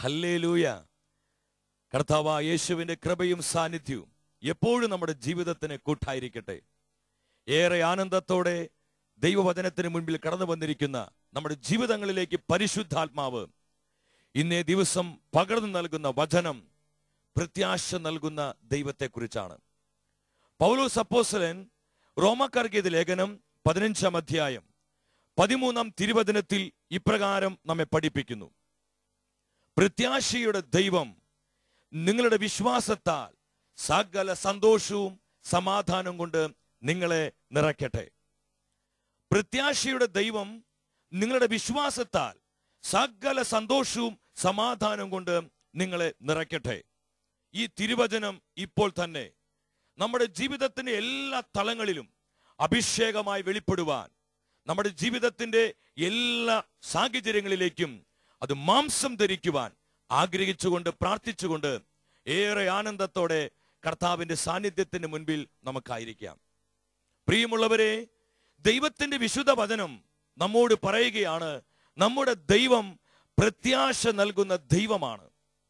hallelujah കർത്താവ യേശുവിന്റെ കൃപയും സാന്നിധ്യവും എപ്പോഴും നമ്മുടെ ജീവിതത്തിന് കൂട്ടായിരിക്കട്ടെ ഏറെ ആനന്ദത്തോടെ ദൈവവചനത്തിന് മുൻപിൽ കടന്നു വന്നിരിക്കുന്ന നമ്മുടെ ജീവിതങ്ങളിലേക്ക് പരിശുദ്ധാത്മാവ് ഇന്നേ ദിവസം പകർന്നു നൽകുന്ന വചനം പ്രത്യാശ നൽകുന്ന ദൈവത്തെക്കുറിച്ചാണ് പൗലോസ് അപ്പോസ്തലൻ റോമക്കാർക്ക് ഇത് ലേഖനം പതിനഞ്ചാം അധ്യായം പതിമൂന്നാം തിരുവചനത്തിൽ ഇപ്രകാരം നമ്മെ പഠിപ്പിക്കുന്നു പ്രത്യാശയുടെ ദൈവം നിങ്ങളുടെ വിശ്വാസത്താൽ സകല സന്തോഷവും സമാധാനം കൊണ്ട് നിങ്ങളെ നിറയ്ക്കട്ടെ പ്രത്യാശയുടെ ദൈവം നിങ്ങളുടെ വിശ്വാസത്താൽ സകല സന്തോഷവും സമാധാനം കൊണ്ട് നിങ്ങളെ നിറയ്ക്കട്ടെ ഈ തിരുവചനം ഇപ്പോൾ തന്നെ നമ്മുടെ ജീവിതത്തിന്റെ എല്ലാ തലങ്ങളിലും അഭിഷേകമായി വെളിപ്പെടുവാൻ നമ്മുടെ ജീവിതത്തിന്റെ എല്ലാ സാഹചര്യങ്ങളിലേക്കും അത് മാംസം ധരിക്കുവാൻ ആഗ്രഹിച്ചുകൊണ്ട് പ്രാർത്ഥിച്ചുകൊണ്ട് ഏറെ ആനന്ദത്തോടെ കർത്താവിന്റെ സാന്നിധ്യത്തിന് മുൻപിൽ നമുക്കായിരിക്കാം പ്രിയമുള്ളവരെ ദൈവത്തിന്റെ വിശുദ്ധ വചനം നമ്മോട് പറയുകയാണ് നമ്മുടെ ദൈവം പ്രത്യാശ നൽകുന്ന ദൈവമാണ്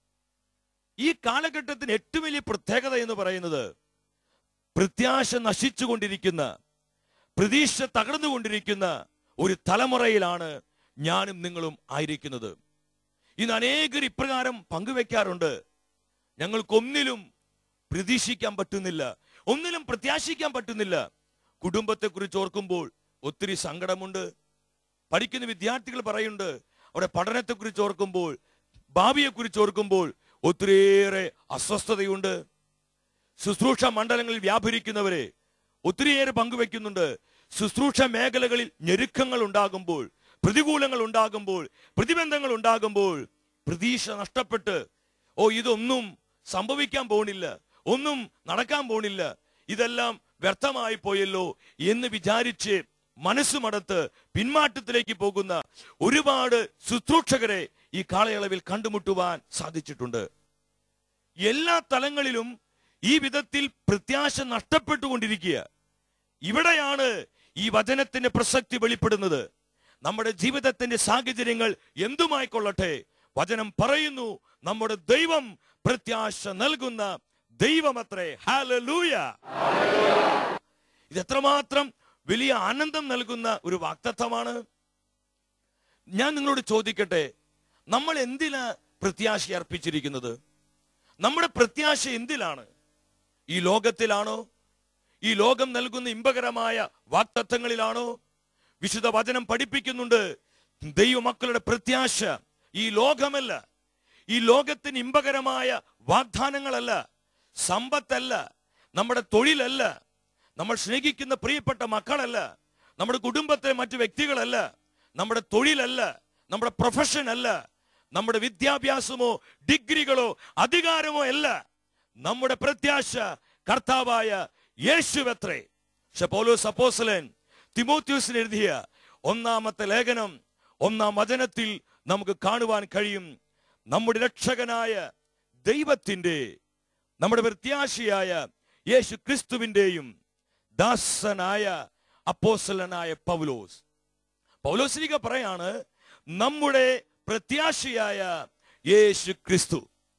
ഈ കാലഘട്ടത്തിന് ഏറ്റവും വലിയ പ്രത്യേകത എന്ന് പറയുന്നത് പ്രത്യാശ നശിച്ചുകൊണ്ടിരിക്കുന്ന പ്രതീക്ഷ തകർന്നുകൊണ്ടിരിക്കുന്ന ഒരു തലമുറയിലാണ് ഞാനും നിങ്ങളും ആയിരിക്കുന്നത് ഇന്ന് അനേകർ ഇപ്രകാരം പങ്കുവെക്കാറുണ്ട് ഞങ്ങൾക്കൊന്നിലും പ്രതീക്ഷിക്കാൻ പറ്റുന്നില്ല ഒന്നിലും പ്രത്യാശിക്കാൻ പറ്റുന്നില്ല കുടുംബത്തെ കുറിച്ച് ഓർക്കുമ്പോൾ ഒത്തിരി സങ്കടമുണ്ട് പഠിക്കുന്ന വിദ്യാർത്ഥികൾ പറയുന്നുണ്ട് അവിടെ പഠനത്തെ കുറിച്ച് ഓർക്കുമ്പോൾ ഭാവിയെ കുറിച്ച് ഓർക്കുമ്പോൾ ഒത്തിരിയേറെ അസ്വസ്ഥതയുണ്ട് ശുശ്രൂഷ മണ്ഡലങ്ങളിൽ വ്യാപരിക്കുന്നവരെ ഒത്തിരിയേറെ പങ്കുവെക്കുന്നുണ്ട് ശുശ്രൂഷ മേഖലകളിൽ ഞെരുക്കങ്ങൾ ഉണ്ടാകുമ്പോൾ പ്രതികൂലങ്ങൾ ഉണ്ടാകുമ്പോൾ പ്രതിബന്ധങ്ങൾ ഉണ്ടാകുമ്പോൾ പ്രതീക്ഷ നഷ്ടപ്പെട്ട് ഓ ഇതൊന്നും സംഭവിക്കാൻ പോണില്ല ഒന്നും നടക്കാൻ പോണില്ല ഇതെല്ലാം വ്യർത്ഥമായി പോയല്ലോ എന്ന് വിചാരിച്ച് മനസ്സുമടത്ത് പിന്മാറ്റത്തിലേക്ക് പോകുന്ന ഒരുപാട് ശുശ്രൂഷകരെ ഈ കാലയളവിൽ കണ്ടുമുട്ടുവാൻ സാധിച്ചിട്ടുണ്ട് എല്ലാ തലങ്ങളിലും ഈ വിധത്തിൽ പ്രത്യാശ നഷ്ടപ്പെട്ടുകൊണ്ടിരിക്കുക ഇവിടെയാണ് ഈ വചനത്തിന്റെ പ്രസക്തി വെളിപ്പെടുന്നത് നമ്മുടെ ജീവിതത്തിന്റെ സാഹചര്യങ്ങൾ എന്തുമായിക്കൊള്ളട്ടെ വചനം പറയുന്നു നമ്മുടെ ദൈവം പ്രത്യാശ നൽകുന്ന ദൈവമത്രേ ഹാലലൂയ ഇത് എത്രമാത്രം വലിയ ആനന്ദം നൽകുന്ന ഒരു വാക്തത്വമാണ് ഞാൻ നിങ്ങളോട് ചോദിക്കട്ടെ നമ്മൾ എന്തിനാ പ്രത്യാശ അർപ്പിച്ചിരിക്കുന്നത് നമ്മുടെ പ്രത്യാശ എന്തിലാണ് ഈ ലോകത്തിലാണോ ഈ ലോകം നൽകുന്ന ഇമ്പകരമായ വാക്തത്വങ്ങളിലാണോ വിശുദ്ധ വചനം പഠിപ്പിക്കുന്നുണ്ട് ദൈവമക്കളുടെ പ്രത്യാശ ഈ ലോകമല്ല ഈ ലോകത്തിന് ഇമ്പകരമായ വാഗ്ദാനങ്ങളല്ല സമ്പത്തല്ല നമ്മുടെ തൊഴിലല്ല നമ്മൾ സ്നേഹിക്കുന്ന പ്രിയപ്പെട്ട മക്കളല്ല നമ്മുടെ കുടുംബത്തെ മറ്റു വ്യക്തികളല്ല നമ്മുടെ തൊഴിലല്ല നമ്മുടെ പ്രൊഫഷൻ അല്ല നമ്മുടെ വിദ്യാഭ്യാസമോ ഡിഗ്രികളോ അധികാരമോ അല്ല നമ്മുടെ പ്രത്യാശ കർത്താവായ യേശുവത്രേ പക്ഷെ പൗലോസ് അപ്പോസലൻ തിമോത്യൂസിന് എഴുതിയ ഒന്നാമത്തെ ലേഖനം ഒന്നാം വചനത്തിൽ നമുക്ക് കാണുവാൻ കഴിയും നമ്മുടെ രക്ഷകനായ ദൈവത്തിന്റെ നമ്മുടെ പ്രത്യാശയായ യേശു ക്രിസ്തുവിന്റെയും ദാസനായ അപ്പോസലനായ പൗലോസ് പൗലോസ്ലിക പറയാണ് നമ്മുടെ പ്രത്യാശയായ യേശു ക്രിസ്തു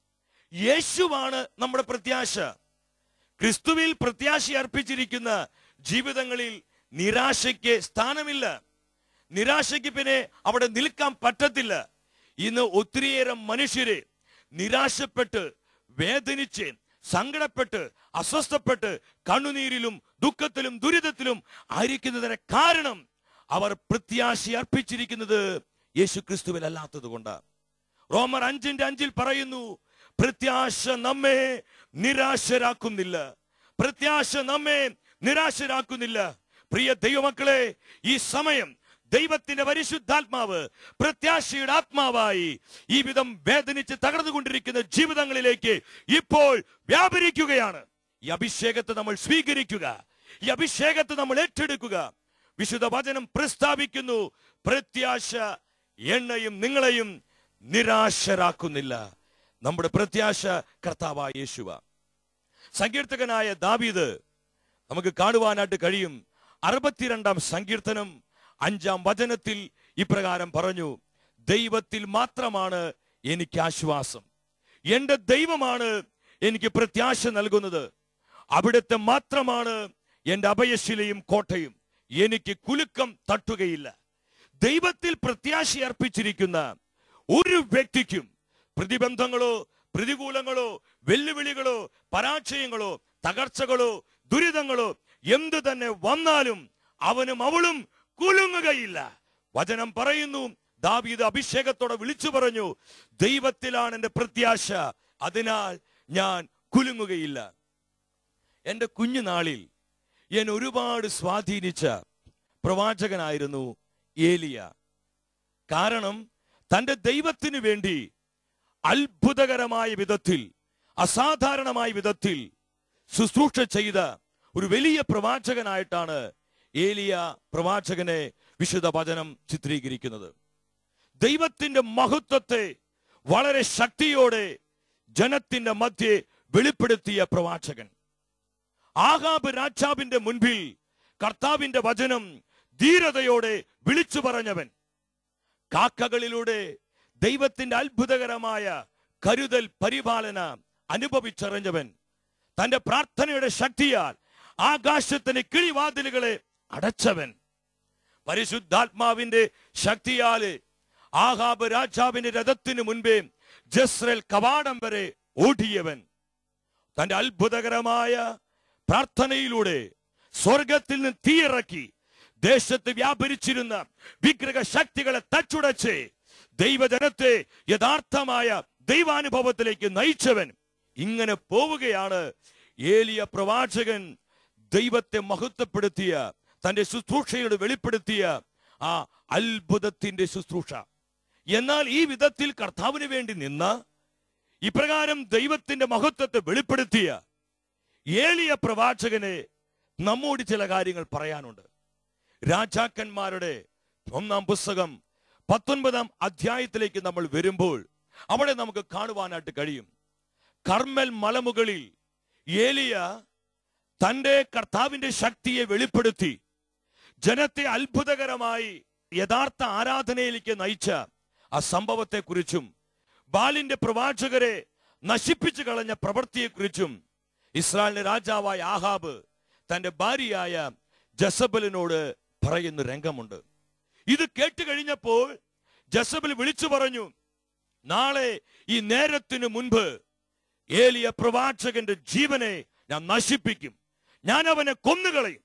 യേശുവാണ് നമ്മുടെ പ്രത്യാശ ക്രിസ്തുവിൽ പ്രത്യാശ അർപ്പിച്ചിരിക്കുന്ന ജീവിതങ്ങളിൽ നിരാശയ്ക്ക് സ്ഥാനമില്ല നിരാശയ്ക്ക് പിന്നെ അവിടെ നിൽക്കാൻ പറ്റത്തില്ല ഇന്ന് ഒത്തിരിയേറെ മനുഷ്യര് നിരാശപ്പെട്ട് വേദനിച്ച് സങ്കടപ്പെട്ട് അസ്വസ്ഥപ്പെട്ട് കണ്ണുനീരിലും ദുഃഖത്തിലും ദുരിതത്തിലും ആയിരിക്കുന്നതിന് കാരണം അവർ പ്രത്യാശ അർപ്പിച്ചിരിക്കുന്നത് യേശു ക്രിസ്തുവിൽ അല്ലാത്തത് കൊണ്ട് റോമർ അഞ്ചിന്റെ അഞ്ചിൽ പറയുന്നു പ്രത്യാശ നമ്മെ നിരാശരാക്കുന്നില്ല പ്രത്യാശ നമ്മെ നിരാശരാക്കുന്നില്ല പ്രിയ ദൈവമക്കളെ ഈ സമയം ദൈവത്തിന്റെ പരിശുദ്ധാത്മാവ് പ്രത്യാശയുടെ ആത്മാവായി ഈ വിധം വേദനിച്ച് തകർന്നുകൊണ്ടിരിക്കുന്ന ജീവിതങ്ങളിലേക്ക് ഇപ്പോൾ വ്യാപരിക്കുകയാണ് ഈ അഭിഷേകത്തെ നമ്മൾ സ്വീകരിക്കുക ഈ അഭിഷേകത്തെ നമ്മൾ ഏറ്റെടുക്കുക വിശുദ്ധ വചനം പ്രസ്താവിക്കുന്നു പ്രത്യാശ എണ്ണയും നിങ്ങളെയും നിരാശരാക്കുന്നില്ല നമ്മുടെ പ്രത്യാശ കർത്താവായ യേശുവ സങ്കീർത്തകനായ ദാവീദ് നമുക്ക് കാണുവാനായിട്ട് കഴിയും അറുപത്തിരണ്ടാം സങ്കീർത്തനം അഞ്ചാം വചനത്തിൽ ഇപ്രകാരം പറഞ്ഞു ദൈവത്തിൽ മാത്രമാണ് എനിക്ക് ആശ്വാസം എന്റെ ദൈവമാണ് എനിക്ക് പ്രത്യാശ നൽകുന്നത് അവിടുത്തെ മാത്രമാണ് എന്റെ അഭയശിലയും കോട്ടയും എനിക്ക് കുലുക്കം തട്ടുകയില്ല ദൈവത്തിൽ പ്രത്യാശ അർപ്പിച്ചിരിക്കുന്ന ഒരു വ്യക്തിക്കും പ്രതിബന്ധങ്ങളോ പ്രതികൂലങ്ങളോ വെല്ലുവിളികളോ പരാജയങ്ങളോ തകർച്ചകളോ ദുരിതങ്ങളോ എന്തു തന്നെ വന്നാലും അവനും അവളും കുലുങ്ങുകയില്ല വചനം പറയുന്നു ദാവീദ് അഭിഷേകത്തോടെ വിളിച്ചു പറഞ്ഞു ദൈവത്തിലാണ് എന്റെ പ്രത്യാശ അതിനാൽ ഞാൻ കുലുങ്ങുകയില്ല എന്റെ കുഞ്ഞുനാളിൽ ഞാൻ ഒരുപാട് സ്വാധീനിച്ച പ്രവാചകനായിരുന്നു ഏലിയ കാരണം തന്റെ ദൈവത്തിനു വേണ്ടി അത്ഭുതകരമായ വിധത്തിൽ അസാധാരണമായ വിധത്തിൽ ശുശ്രൂഷ ചെയ്ത ഒരു വലിയ പ്രവാചകനായിട്ടാണ് ഏലിയ പ്രവാചകനെ വിശുദ്ധ വചനം ചിത്രീകരിക്കുന്നത് ദൈവത്തിന്റെ മഹത്വത്തെ വളരെ ശക്തിയോടെ ജനത്തിന്റെ മധ്യേ വെളിപ്പെടുത്തിയ പ്രവാചകൻ ആഹാബ് രാജാവിന്റെ മുൻപിൽ കർത്താവിന്റെ വചനം ധീരതയോടെ വിളിച്ചു പറഞ്ഞവൻ കാക്കകളിലൂടെ ദൈവത്തിന്റെ അത്ഭുതകരമായ കരുതൽ പരിപാലന അനുഭവിച്ചറിഞ്ഞവൻ തന്റെ പ്രാർത്ഥനയുടെ ശക്തിയാൽ ആകാശത്തിന് കിഴിവാതിലുകളെ അടച്ചവൻ പരിശുദ്ധാത്മാവിന്റെ ശക്തിയാല് ആഹാബ് രാജാവിന്റെ രഥത്തിനു മുൻപേ ജസ്രൽ കവാടം വരെ ഓടിയവൻ തന്റെ അത്ഭുതകരമായ പ്രാർത്ഥനയിലൂടെ സ്വർഗത്തിൽ നിന്ന് തീയിറക്കി ദേശത്ത് വ്യാപരിച്ചിരുന്ന വിഗ്രഹ ശക്തികളെ തച്ചുടച്ച് ദൈവജനത്തെ യഥാർത്ഥമായ ദൈവാനുഭവത്തിലേക്ക് നയിച്ചവൻ ഇങ്ങനെ പോവുകയാണ് ഏലിയ പ്രവാചകൻ ദൈവത്തെ മഹത്വപ്പെടുത്തിയ തന്റെ ശുശ്രൂഷയോട് വെളിപ്പെടുത്തിയ ആ അത്ഭുതത്തിന്റെ ശുശ്രൂഷ എന്നാൽ ഈ വിധത്തിൽ കർത്താവിന് വേണ്ടി നിന്ന ഇപ്രകാരം ദൈവത്തിന്റെ മഹത്വത്തെ വെളിപ്പെടുത്തിയ ഏലിയ പ്രവാചകനെ നമ്മോട് ചില കാര്യങ്ങൾ പറയാനുണ്ട് രാജാക്കന്മാരുടെ ഒന്നാം പുസ്തകം പത്തൊൻപതാം അധ്യായത്തിലേക്ക് നമ്മൾ വരുമ്പോൾ അവിടെ നമുക്ക് കാണുവാനായിട്ട് കഴിയും കർമ്മൽ മലമുകളിൽ ഏലിയ തന്റെ കർത്താവിന്റെ ശക്തിയെ വെളിപ്പെടുത്തി ജനത്തെ അത്ഭുതകരമായി യഥാർത്ഥ ആരാധനയിലേക്ക് നയിച്ച ആ സംഭവത്തെക്കുറിച്ചും ബാലിന്റെ പ്രവാചകരെ നശിപ്പിച്ചു കളഞ്ഞ പ്രവൃത്തിയെക്കുറിച്ചും ഇസ്രായേലിന്റെ രാജാവായ ആഹാബ് തന്റെ ഭാര്യയായ ജസബലിനോട് പറയുന്ന രംഗമുണ്ട് ഇത് കേട്ട് കഴിഞ്ഞപ്പോൾ ജസബൽ വിളിച്ചു പറഞ്ഞു നാളെ ഈ നേരത്തിനു മുൻപ് ഏലിയ പ്രവാചകന്റെ ജീവനെ ഞാൻ നശിപ്പിക്കും ഞാൻ അവനെ കൊന്നുകളയും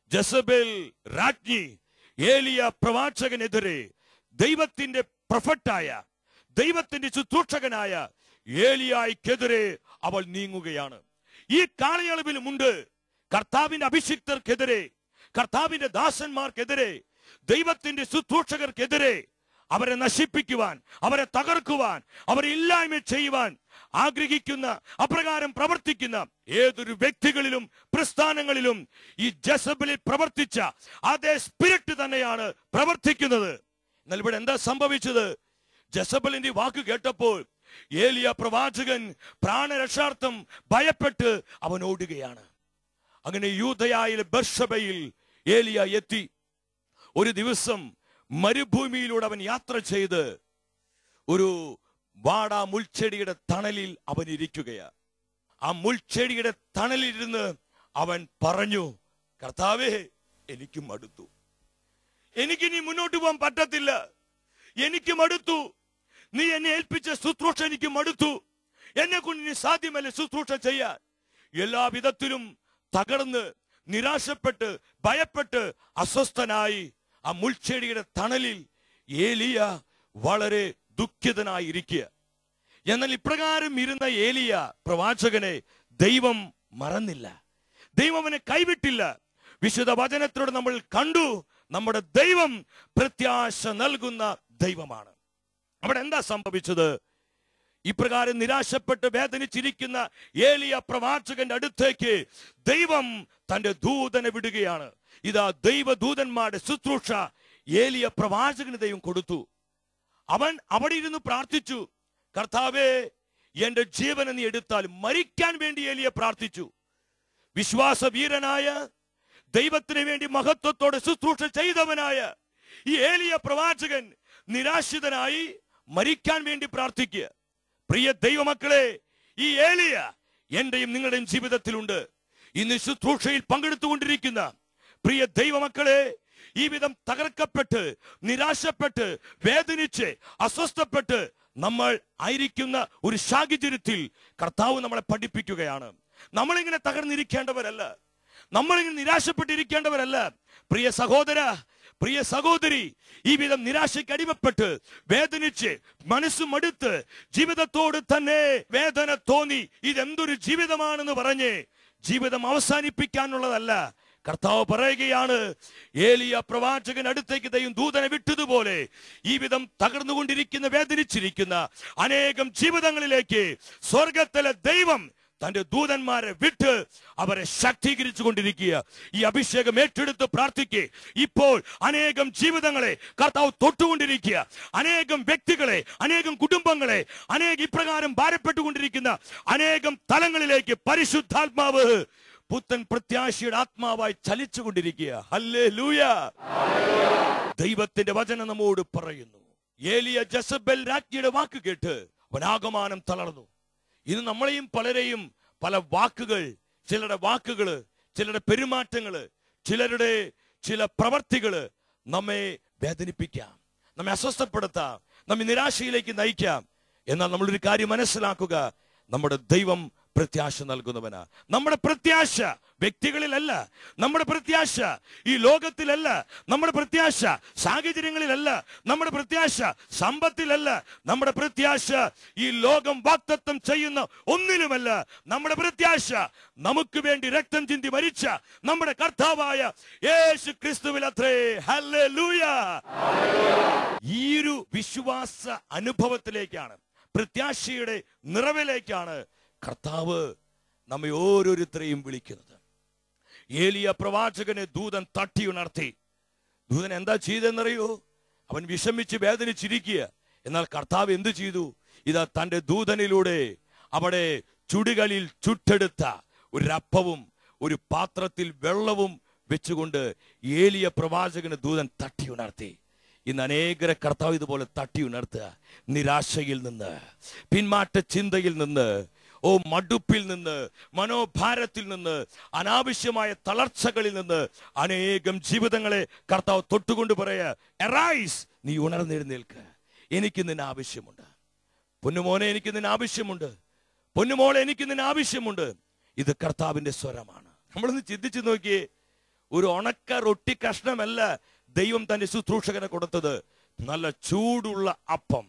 ജസബേൽ രാജ്ഞി ഏലിയ പ്രവാചകനെതിരെ ദൈവത്തിന്റെ പ്രൊഫറ്റായ ദൈവത്തിന്റെ ശുശ്രൂഷകനായ ഏലിയായിക്കെതിരെ അവൾ നീങ്ങുകയാണ് ഈ കാലയളവിലുമുണ്ട് കർത്താവിന്റെ അഭിഷിക്തർക്കെതിരെ കർത്താവിന്റെ ദാസന്മാർക്കെതിരെ ദൈവത്തിന്റെ ശുശ്രൂഷകർക്കെതിരെ അവരെ നശിപ്പിക്കുവാൻ അവരെ തകർക്കുവാൻ അവരെ ഇല്ലായ്മ ചെയ്യുവാൻ ആഗ്രഹിക്കുന്ന അപ്രകാരം പ്രവർത്തിക്കുന്ന ഏതൊരു വ്യക്തികളിലും പ്രസ്ഥാനങ്ങളിലും ഈ ജസബിലിൽ പ്രവർത്തിച്ച അതേ സ്പിരിറ്റ് തന്നെയാണ് പ്രവർത്തിക്കുന്നത് എന്നാൽ ഇവിടെ എന്താ സംഭവിച്ചത് ജസബലിന്റെ വാക്ക് കേട്ടപ്പോൾ ഏലിയ പ്രവാചകൻ പ്രാണരക്ഷാർത്ഥം ഭയപ്പെട്ട് അവൻ ഓടുകയാണ് അങ്ങനെ യൂതയായിലെ ബർഷബയിൽ ഏലിയ എത്തി ഒരു ദിവസം മരുഭൂമിയിലൂടെ അവൻ യാത്ര ചെയ്ത് ഒരു വാടാ മുൾച്ചെടിയുടെ തണലിൽ അവൻ ഇരിക്കുകയാ ആ മുൾച്ചെടിയുടെ തണലിരുന്ന് അവൻ പറഞ്ഞു കർത്താവേ എനിക്ക് മടുത്തു എനിക്കിനി മുന്നോട്ട് പോകാൻ പറ്റത്തില്ല എനിക്ക് മടുത്തു നീ എന്നെ ഏൽപ്പിച്ച ശുശ്രൂഷ എനിക്ക് മടുത്തു എന്നെ കൊണ്ട് ഇനി സാധ്യമല്ല ശുശ്രൂഷ ചെയ്യാൻ എല്ലാ വിധത്തിലും തകർന്ന് നിരാശപ്പെട്ട് ഭയപ്പെട്ട് അസ്വസ്ഥനായി ആ മുൾച്ചെടിയുടെ തണലിൽ ഏലിയ വളരെ ദുഃഖിതനായി ഇരിക്കുക എന്നാൽ ഇപ്രകാരം ഇരുന്ന ഏലിയ പ്രവാചകനെ ദൈവം മറന്നില്ല ദൈവം അവനെ കൈവിട്ടില്ല വിശുദ്ധ വചനത്തിലൂടെ നമ്മൾ കണ്ടു നമ്മുടെ ദൈവം പ്രത്യാശ നൽകുന്ന ദൈവമാണ് അവിടെ എന്താ സംഭവിച്ചത് ഇപ്രകാരം നിരാശപ്പെട്ട് വേദനിച്ചിരിക്കുന്ന ഏലിയ പ്രവാചകന്റെ അടുത്തേക്ക് ദൈവം തന്റെ ദൂതനെ വിടുകയാണ് ഇതാ ദൈവദൂതന്മാരുടെ ശുശ്രൂഷ ഏലിയ പ്രവാചകന് ദൈവം കൊടുത്തു അവൻ അവിടെ ഇരുന്ന് പ്രാർത്ഥിച്ചു കർത്താവേ എന്റെ ജീവനെ നീ എടുത്താൽ മരിക്കാൻ വേണ്ടി ഏലിയ പ്രാർത്ഥിച്ചു വിശ്വാസവീരനായ ദൈവത്തിന് വേണ്ടി മഹത്വത്തോടെ ശുശ്രൂഷ ചെയ്തവനായ ഈ ഏലിയ പ്രവാചകൻ നിരാശിതനായി മരിക്കാൻ വേണ്ടി പ്രാർത്ഥിക്കുക പ്രിയ ദൈവമക്കളെ ഈ ഏലിയ എന്റെയും നിങ്ങളുടെയും ജീവിതത്തിലുണ്ട് ഇന്ന് ശുശ്രൂഷയിൽ പങ്കെടുത്തുകൊണ്ടിരിക്കുന്ന പ്രിയ ദൈവമക്കളെ ഈ വിധം തകർക്കപ്പെട്ട് നിരാശപ്പെട്ട് വേദനിച്ച് അസ്വസ്ഥപ്പെട്ട് നമ്മൾ ആയിരിക്കുന്ന ഒരു സാഹചര്യത്തിൽ കർത്താവ് നമ്മളെ പഠിപ്പിക്കുകയാണ് നമ്മളിങ്ങനെ തകർന്നിരിക്കേണ്ടവരല്ല നമ്മളിങ്ങനെ നിരാശപ്പെട്ടിരിക്കേണ്ടവരല്ല പ്രിയ സഹോദര പ്രിയ സഹോദരി ഈ വിധം നിരാശയ്ക്ക് അടിമപ്പെട്ട് വേദനിച്ച് മനസ്സ് മടുത്ത് ജീവിതത്തോട് തന്നെ വേദന തോന്നി ഇതെന്തൊരു ജീവിതമാണെന്ന് പറഞ്ഞ് ജീവിതം അവസാനിപ്പിക്കാനുള്ളതല്ല കർത്താവ് പറയുകയാണ് ഏലിയ പ്രവാചകൻ അടുത്തേക്ക് ദൈവം ദൂതനെ വിട്ടതുപോലെ ഈ വിധം തകർന്നുകൊണ്ടിരിക്കുന്ന വേദനിച്ചിരിക്കുന്ന അനേകം ജീവിതങ്ങളിലേക്ക് സ്വർഗത്തിലെ ദൈവം തന്റെ ദൂതന്മാരെ വിട്ട് അവരെ ശക്തീകരിച്ചു കൊണ്ടിരിക്കുക ഈ അഭിഷേകം ഏറ്റെടുത്ത് പ്രാർത്ഥിക്കുക ഇപ്പോൾ അനേകം ജീവിതങ്ങളെ കർത്താവ് തൊട്ടുകൊണ്ടിരിക്കുക അനേകം വ്യക്തികളെ അനേകം കുടുംബങ്ങളെ അനേകം ഇപ്രകാരം ഭാരപ്പെട്ടുകൊണ്ടിരിക്കുന്ന അനേകം തലങ്ങളിലേക്ക് പരിശുദ്ധാത്മാവ് പുത്തൻ പ്രത്യാശയുടെ ആത്മാവായി ചലിച്ചുകൊണ്ടിരിക്കുക ഹല്ലേ ലൂയ ദൈവത്തിന്റെ വചനം നമ്മോട് പറയുന്നു ഏലിയ ജസബൽ രാജ്ഞിയുടെ വാക്ക് കേട്ട് അവൻ ആകമാനം തളർന്നു ഇന്ന് നമ്മളെയും പലരെയും പല വാക്കുകൾ ചിലരുടെ വാക്കുകള് ചിലരുടെ പെരുമാറ്റങ്ങള് ചിലരുടെ ചില പ്രവർത്തികള് നമ്മെ വേദനിപ്പിക്കാം നമ്മെ അസ്വസ്ഥപ്പെടുത്താം നമ്മെ നിരാശയിലേക്ക് നയിക്കാം എന്നാൽ നമ്മളൊരു കാര്യം മനസ്സിലാക്കുക നമ്മുടെ ദൈവം പ്രത്യാശ നൽകുന്നവനാ നമ്മുടെ പ്രത്യാശ വ്യക്തികളിലല്ല നമ്മുടെ പ്രത്യാശ ഈ ലോകത്തിലല്ല നമ്മുടെ പ്രത്യാശ സാഹചര്യങ്ങളിലല്ല നമ്മുടെ പ്രത്യാശ സമ്പത്തിലല്ല നമ്മുടെ പ്രത്യാശ ഈ ലോകം വാക്തത്വം ചെയ്യുന്ന ഒന്നിലുമല്ല നമ്മുടെ പ്രത്യാശ നമുക്ക് വേണ്ടി രക്തം ചിന്തി മരിച്ച നമ്മുടെ കർത്താവായ യേശു ക്രിസ്തുവിൽ അത്രേ ഹല്ലേലൂയ ഈ ഒരു വിശ്വാസ അനുഭവത്തിലേക്കാണ് പ്രത്യാശയുടെ നിറവിലേക്കാണ് കർത്താവ് നമ്മെ ഓരോരുത്തരെയും വിളിക്കുന്നത് ഏലിയ പ്രവാചകനെ ദൂതൻ തട്ടി ഉണർത്തി ദൂതൻ എന്താ ചെയ്തെന്നറിയോ അവൻ വിഷമിച്ച് വേദനിച്ചിരിക്കുക എന്നാൽ കർത്താവ് എന്തു ചെയ്തു ഇതാ തന്റെ ദൂതനിലൂടെ അവിടെ ചുടുകളിൽ ചുട്ടെടുത്ത ഒരു അപ്പവും ഒരു പാത്രത്തിൽ വെള്ളവും വെച്ചുകൊണ്ട് ഏലിയ പ്രവാചകന് ദൂതൻ തട്ടി ഉണർത്തി ഇന്ന് അനേകരെ കർത്താവ് ഇതുപോലെ തട്ടി ഉണർത്തുക നിരാശയിൽ നിന്ന് പിന്മാറ്റ ചിന്തയിൽ നിന്ന് ഓ മടുപ്പിൽ നിന്ന് മനോഭാരത്തിൽ നിന്ന് അനാവശ്യമായ തളർച്ചകളിൽ നിന്ന് അനേകം ജീവിതങ്ങളെ കർത്താവ് തൊട്ടുകൊണ്ട് പറയാ എറൈസ് നീ ഉണർന്നെഴുന്നേൽക്ക് എനിക്ക് നിന്നെ ആവശ്യമുണ്ട് പൊന്നുമോനെ എനിക്ക് നിന്നെ ആവശ്യമുണ്ട് പൊന്നുമോളെ എനിക്ക് നിന്നെ ആവശ്യമുണ്ട് ഇത് കർത്താവിന്റെ സ്വരമാണ് നമ്മളൊന്ന് ചിന്തിച്ചു നോക്കിയേ ഒരു ഉണക്ക റൊട്ടി കഷ്ണമല്ല ദൈവം തന്റെ ശുശ്രൂഷകനെ കൊടുത്തത് നല്ല ചൂടുള്ള അപ്പം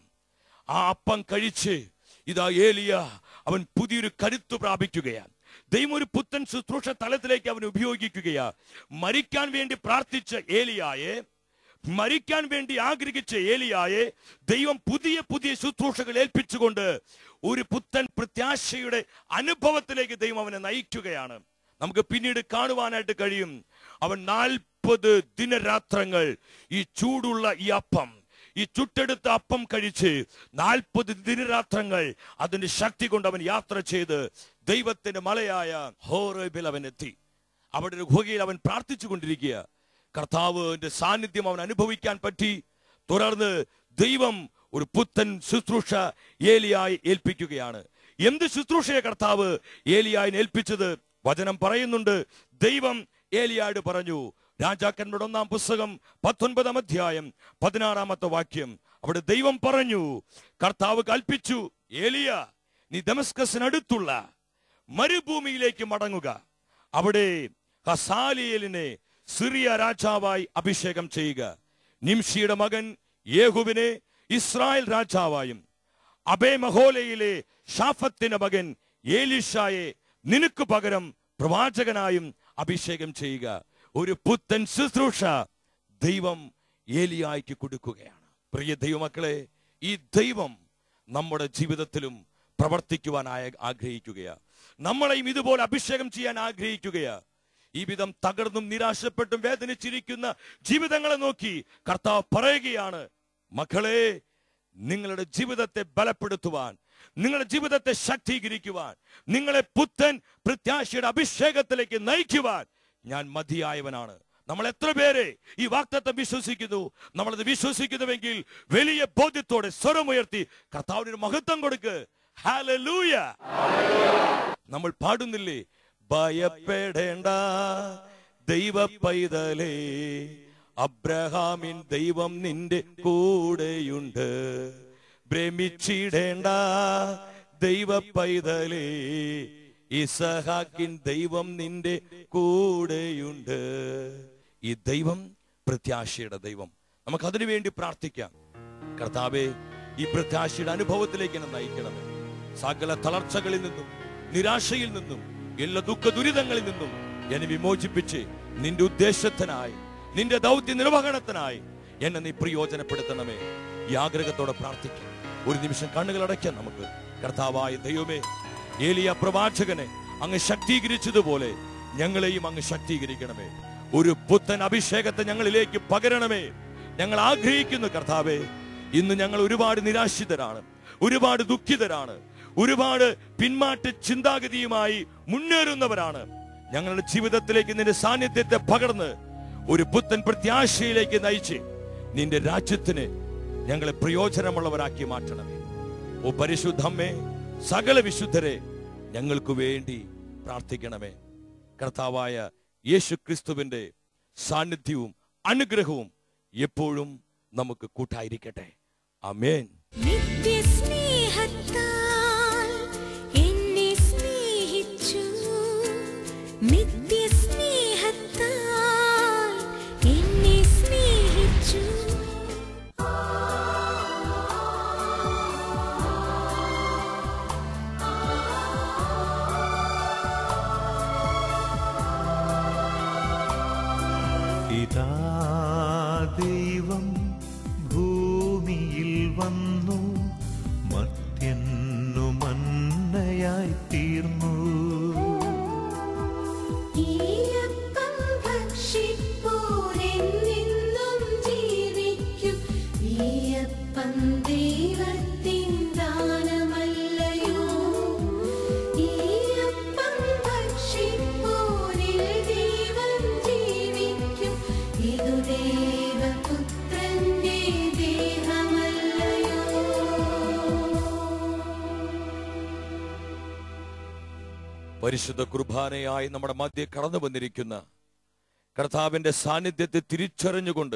ആ അപ്പം കഴിച്ച് ഇതാ ഏലിയ അവൻ പുതിയൊരു കരുത്ത് പ്രാപിക്കുകയാണ് ദൈവം ഒരു പുത്തൻ ശുശ്രൂഷ തലത്തിലേക്ക് അവൻ ഉപയോഗിക്കുകയാ മരിക്കാൻ വേണ്ടി പ്രാർത്ഥിച്ച ഏലിയായെ മരിക്കാൻ വേണ്ടി ആഗ്രഹിച്ച ഏലിയായെ ദൈവം പുതിയ പുതിയ ശുശ്രൂഷകൾ ഏൽപ്പിച്ചുകൊണ്ട് ഒരു പുത്തൻ പ്രത്യാശയുടെ അനുഭവത്തിലേക്ക് ദൈവം അവനെ നയിക്കുകയാണ് നമുക്ക് പിന്നീട് കാണുവാനായിട്ട് കഴിയും അവൻ നാൽപ്പത് ദിനരാത്രങ്ങൾ ഈ ചൂടുള്ള ഈ അപ്പം ഈ ചുട്ടെടുത്ത അപ്പം കഴിച്ച് നാൽപ്പത് ദിനരാത്രങ്ങൾ അതിന്റെ ശക്തി കൊണ്ട് അവൻ യാത്ര ചെയ്ത് ദൈവത്തിന്റെ മലയായ ഹോറബിൽ അവൻ എത്തി അവിടെ ഒരു ഗുഹയിൽ അവൻ പ്രാർത്ഥിച്ചു കൊണ്ടിരിക്കുക കർത്താവിന്റെ സാന്നിധ്യം അവൻ അനുഭവിക്കാൻ പറ്റി തുടർന്ന് ദൈവം ഒരു പുത്തൻ ശുശ്രൂഷ ഏലിയായി ഏൽപ്പിക്കുകയാണ് എന്ത് ശുശ്രൂഷയെ കർത്താവ് ഏലിയായി ഏൽപ്പിച്ചത് വചനം പറയുന്നുണ്ട് ദൈവം ഏലിയായോട് പറഞ്ഞു രാജാക്കന്മാരുടെ ഒന്നാം പുസ്തകം പത്തൊൻപതാം അധ്യായം പതിനാറാമത്തെ വാക്യം അവിടെ ദൈവം പറഞ്ഞു കർത്താവ് കൽപ്പിച്ചു ഏലിയ നീ ദമസ്കസിനടുത്തുള്ള മരുഭൂമിയിലേക്ക് മടങ്ങുക അവിടെ ഹസാലിയലിനെ സിറിയ രാജാവായി അഭിഷേകം ചെയ്യുക നിംഷിയുടെ മകൻ യേഹുവിനെ ഇസ്രായേൽ രാജാവായും അബേ മഹോലയിലെ ഷാഫത്തിന്റെ മകൻ ഏലിഷായെ നിനക്ക് പകരം പ്രവാചകനായും അഭിഷേകം ചെയ്യുക ഒരു പുത്തൻ ശുശ്രൂഷ ദൈവം ഏലിയായിക്ക് കൊടുക്കുകയാണ് പ്രിയ ദൈവമക്കളെ ഈ ദൈവം നമ്മുടെ ജീവിതത്തിലും പ്രവർത്തിക്കുവാൻ ആയ- ആഗ്രഹിക്കുകയാ നമ്മളെയും ഇതുപോലെ അഭിഷേകം ചെയ്യാൻ ആഗ്രഹിക്കുകയാ ഈ വിധം തകർന്നും നിരാശപ്പെട്ടും വേദനിച്ചിരിക്കുന്ന ജീവിതങ്ങളെ നോക്കി കർത്താവ് പറയുകയാണ് മക്കളെ നിങ്ങളുടെ ജീവിതത്തെ ബലപ്പെടുത്തുവാൻ നിങ്ങളുടെ ജീവിതത്തെ ശക്തീകരിക്കുവാൻ നിങ്ങളെ പുത്തൻ പ്രത്യാശയുടെ അഭിഷേകത്തിലേക്ക് നയിക്കുവാൻ ഞാൻ മതിയായവനാണ് നമ്മൾ എത്ര പേരെ ഈ വാക്തത്വം വിശ്വസിക്കുന്നു നമ്മളത് വിശ്വസിക്കുന്നുവെങ്കിൽ വലിയ ബോധ്യത്തോടെ സ്വരമുയർത്തി കർത്താവിന് ഒരു മഹത്വം കൊടുക്ക് ഹാലലൂയ നമ്മൾ പാടുന്നില്ലേ ഭയപ്പെടേണ്ട ദൈവ പൈതലേ അബ്രഹാമിൻ ദൈവം നിന്റെ കൂടെയുണ്ട് ഭ്രമിച്ചിടേണ്ട ദൈവ പൈതലേ ഇസഹാക്കിൻ ദൈവം നിന്റെ കൂടെയുണ്ട് ഈ ദൈവം പ്രത്യാശയുടെ ദൈവം നമുക്ക് അതിനു വേണ്ടി പ്രാർത്ഥിക്കാം കർത്താവെ ഈ പ്രത്യാശയുടെ അനുഭവത്തിലേക്ക് എന്നെ നയിക്കണമേ സകല തളർച്ചകളിൽ നിന്നും നിരാശയിൽ നിന്നും എല്ലാ ദുഃഖ ദുരിതങ്ങളിൽ നിന്നും എന്നെ വിമോചിപ്പിച്ച് നിന്റെ ഉദ്ദേശത്തിനായി നിന്റെ ദൗത്യ നിർവഹണത്തിനായി എന്നെ നീ പ്രയോജനപ്പെടുത്തണമേ ഈ ആഗ്രഹത്തോടെ പ്രാർത്ഥിക്കാം ഒരു നിമിഷം കണ്ണുകൾ അടയ്ക്കാം നമുക്ക് കർത്താവായ ദൈവമേ ഏലിയ പ്രവാചകനെ അങ്ങ് ശക്തീകരിച്ചതുപോലെ ഞങ്ങളെയും അങ്ങ് ശക്തീകരിക്കണമേ ഒരു പുത്തൻ അഭിഷേകത്തെ ഞങ്ങളിലേക്ക് പകരണമേ ഞങ്ങൾ ആഗ്രഹിക്കുന്നു കർത്താവേ ഇന്ന് ഞങ്ങൾ ഒരുപാട് നിരാശിതരാണ് ഒരുപാട് ദുഃഖിതരാണ് ഒരുപാട് പിന്മാറ്റ ചിന്താഗതിയുമായി മുന്നേറുന്നവരാണ് ഞങ്ങളുടെ ജീവിതത്തിലേക്ക് നിന്റെ സാന്നിധ്യത്തെ പകർന്ന് ഒരു പുത്തൻ പ്രത്യാശയിലേക്ക് നയിച്ച് നിന്റെ രാജ്യത്തിന് ഞങ്ങളെ പ്രയോജനമുള്ളവരാക്കി മാറ്റണമേ ഓ പരിശുദ്ധമ്മേ സകല വിശുദ്ധരെ ഞങ്ങൾക്ക് വേണ്ടി പ്രാർത്ഥിക്കണമേ കർത്താവായ യേശു ക്രിസ്തുവിന്റെ സാന്നിധ്യവും അനുഗ്രഹവും എപ്പോഴും നമുക്ക് കൂട്ടായിരിക്കട്ടെ അമേൻ നിത്യസ്നേഹത്താൽ എന്നെ സ്നേഹിച്ചു നിത്യസ്നേഹത്താൽ എന്നെ സ്നേഹിച്ചു ഇതാ ദൈവം ഭൂമിയിൽ വന്നു മർത്യന്നു മന്നയായി തീർന്നു ഈയപ്പം ഭക്ഷിപ്പോരെന്നെന്നും ജീവിക്കും ഈയപ്പം ദൈവത്തിൻ ദാനമല്ലയോ ഈയപ്പം ഭക്ഷിപ്പോരിൽ ദൈവം ജീവിക്കും ഇതു ദേവപുത്രന്റെ ദേഹമല്ലയോ പരിശുദ്ധ കുർബാനയായി നമ്മുടെ മധ്യ കടന്നു വന്നിരിക്കുന്ന കർത്താവിന്റെ സാന്നിധ്യത്തെ തിരിച്ചറിഞ്ഞുകൊണ്ട്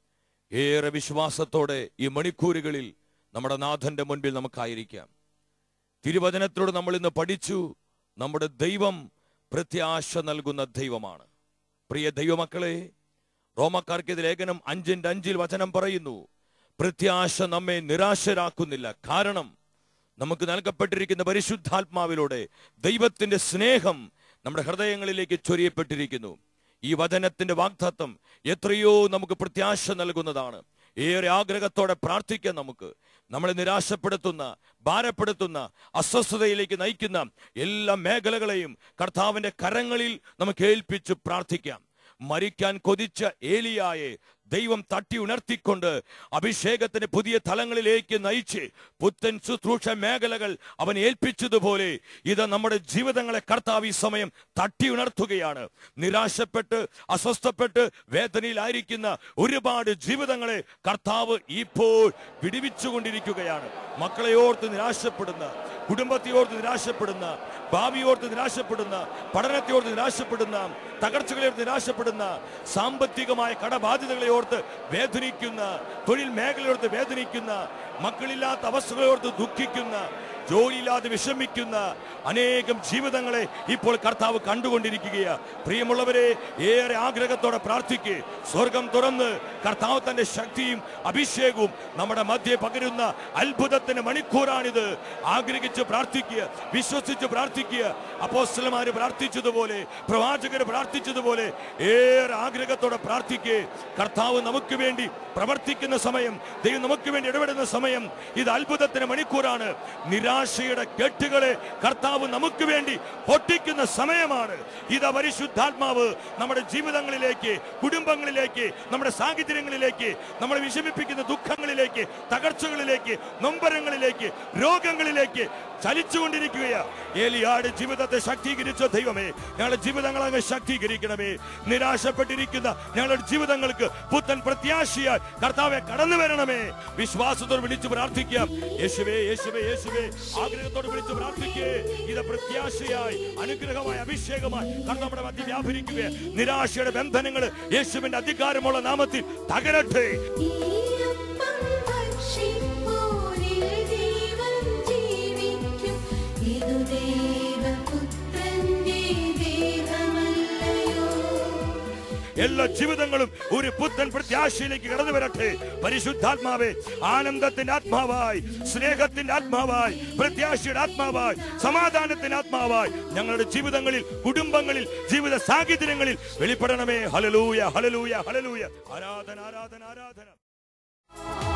ഏറെ വിശ്വാസത്തോടെ ഈ മണിക്കൂറുകളിൽ നമ്മുടെ നാഥന്റെ മുൻപിൽ നമുക്കായിരിക്കാം തിരുവചനത്തിലൂടെ നമ്മൾ ഇന്ന് പഠിച്ചു നമ്മുടെ ദൈവം പ്രത്യാശ നൽകുന്ന ദൈവമാണ് പ്രിയ ദൈവമക്കളെ റോമക്കാർക്കെതിരെ ലേഖനം അഞ്ചിന്റെ അഞ്ചിൽ വചനം പറയുന്നു പ്രത്യാശ നമ്മെ നിരാശരാക്കുന്നില്ല കാരണം നമുക്ക് നൽകപ്പെട്ടിരിക്കുന്ന പരിശുദ്ധാത്മാവിലൂടെ ദൈവത്തിന്റെ സ്നേഹം നമ്മുടെ ഹൃദയങ്ങളിലേക്ക് ചൊരിയപ്പെട്ടിരിക്കുന്നു ഈ വചനത്തിന്റെ വാഗ്ദത്വം എത്രയോ നമുക്ക് പ്രത്യാശ നൽകുന്നതാണ് ഏറെ ആഗ്രഹത്തോടെ പ്രാർത്ഥിക്കാൻ നമുക്ക് നമ്മളെ നിരാശപ്പെടുത്തുന്ന ഭാരപ്പെടുത്തുന്ന അസ്വസ്ഥതയിലേക്ക് നയിക്കുന്ന എല്ലാ മേഖലകളെയും കർത്താവിന്റെ കരങ്ങളിൽ നമുക്ക് ഏൽപ്പിച്ച് പ്രാർത്ഥിക്കാം മരിക്കാൻ കൊതിച്ച ഏലിയായെ ദൈവം തട്ടി ഉണർത്തിക്കൊണ്ട് അഭിഷേകത്തിന് പുതിയ തലങ്ങളിലേക്ക് നയിച്ച് പുത്തൻ ശുശ്രൂഷ മേഖലകൾ അവൻ ഏൽപ്പിച്ചതുപോലെ ഇത് നമ്മുടെ ജീവിതങ്ങളെ കർത്താവ് ഈ സമയം തട്ടി ഉണർത്തുകയാണ് നിരാശപ്പെട്ട് അസ്വസ്ഥപ്പെട്ട് വേദനയിലായിരിക്കുന്ന ഒരുപാട് ജീവിതങ്ങളെ കർത്താവ് ഇപ്പോൾ വിടിവിച്ചുകൊണ്ടിരിക്കുകയാണ് മക്കളെ ഓർത്ത് നിരാശപ്പെടുന്ന കുടുംബത്തെ ഓർത്ത് നിരാശപ്പെടുന്ന ഭാവിയോർത്ത് നിരാശപ്പെടുന്ന പഠനത്തെ ഓർത്ത് നിരാശപ്പെടുന്ന തകർച്ചകളെ ഓർത്ത് നിരാശപ്പെടുന്ന സാമ്പത്തികമായ കടബാധ്യതകളെ ഓർത്ത് വേദനിക്കുന്ന തൊഴിൽ മേഖലയോർത്ത് വേദനിക്കുന്ന മക്കളില്ലാത്ത അവസ്ഥകളെ ഓർത്ത് ദുഃഖിക്കുന്ന ജോലിയില്ലാതെ വിഷമിക്കുന്ന അനേകം ജീവിതങ്ങളെ ഇപ്പോൾ കർത്താവ് കണ്ടുകൊണ്ടിരിക്കുകയാ പ്രിയമുള്ളവരെ ഏറെ ആഗ്രഹത്തോടെ പ്രാർത്ഥിക്ക് സ്വർഗം തുറന്ന് കർത്താവ് തന്റെ ശക്തിയും അഭിഷേകവും നമ്മുടെ മധ്യേ പകരുന്ന അത്ഭുതത്തിന്റെ മണിക്കൂറാണിത് ആഗ്രഹിച്ച് പ്രാർത്ഥിക്കുക വിശ്വസിച്ച് പ്രാർത്ഥിക്കുക അപ്പോസ്റ്റലമാര് പ്രാർത്ഥിച്ചതുപോലെ പ്രവാചകര് പ്രാർത്ഥിച്ചതുപോലെ ഏറെ ആഗ്രഹത്തോടെ പ്രാർത്ഥിക്കുക കർത്താവ് നമുക്ക് വേണ്ടി പ്രവർത്തിക്കുന്ന സമയം ദൈവം നമുക്ക് വേണ്ടി ഇടപെടുന്ന സമയം ഇത് അത്ഭുതത്തിന്റെ മണിക്കൂറാണ് നിരാശയുടെ കെട്ടുകളെ കർത്താവ് നമുക്ക് വേണ്ടി പൊട്ടിക്കുന്ന സമയമാണ് ഇത് പരിശുദ്ധാത്മാവ് നമ്മുടെ ജീവിതങ്ങളിലേക്ക് കുടുംബങ്ങളിലേക്ക് നമ്മുടെ സാഹചര്യങ്ങളിലേക്ക് നമ്മളെ വിഷമിപ്പിക്കുന്ന ദുഃഖങ്ങളിലേക്ക് തകർച്ചകളിലേക്ക് നൊമ്പരങ്ങളിലേക്ക് രോഗങ്ങളിലേക്ക് ചലിച്ചുകൊണ്ടിരിക്കുകയാ ഏലിയാട് ജീവിതത്തെ ശക്തീകരിച്ച ദൈവമേ ഞങ്ങളുടെ ജീവിതങ്ങൾ അങ്ങ് ശക്തീകരിക്കണമേ നിരാശപ്പെട്ടിരിക്കുന്ന ഞങ്ങളുടെ ജീവിതങ്ങൾക്ക് പുത്തൻ പ്രത്യാശയായി കർത്താവെ കടന്നു വരണമേ വിശ്വാസത്തോട് വിളിച്ചു പ്രാർത്ഥിക്കാം യേശുവേ യേശുവേ യേശുവേ ആഗ്രഹത്തോട് വിളിച്ചു പ്രാർത്ഥിക്കേ ഇത് പ്രത്യാശയായി അനുഗ്രഹമായി അഭിഷേകമായി കർത്താവ് നമ്മുടെ മധ്യ വ്യാപരിക്കുക നിരാശയുടെ ബന്ധനങ്ങൾ യേശുവിന്റെ അധികാരമുള്ള നാമത്തിൽ തകരട്ടെ ഈയപ്പം ഭക്ഷിപ്പോരിൽ ജീവൻ ജീവിക്കും ഇതു ദേവപുത്രന്റെ ദേഹമല്ലയോ എല്ലാ ജീവിതങ്ങളും ഒരു പുത്തൻ പ്രത്യാശയിലേക്ക് കടന്നു വരട്ടെ പരിശുദ്ധാത്മാവേ ആനന്ദത്തിന്റെ ആത്മാവായി സ്നേഹത്തിന്റെ ആത്മാവായി പ്രത്യാശയുടെ ആത്മാവായി സമാധാനത്തിന്റെ ആത്മാവായി ഞങ്ങളുടെ ജീവിതങ്ങളിൽ കുടുംബങ്ങളിൽ ജീവിത സാഹചര്യങ്ങളിൽ വെളിപ്പെടണമേ ഹലലൂയ ഹലലൂയ ഹലലൂയ ആരാധന ആരാധന ആരാധന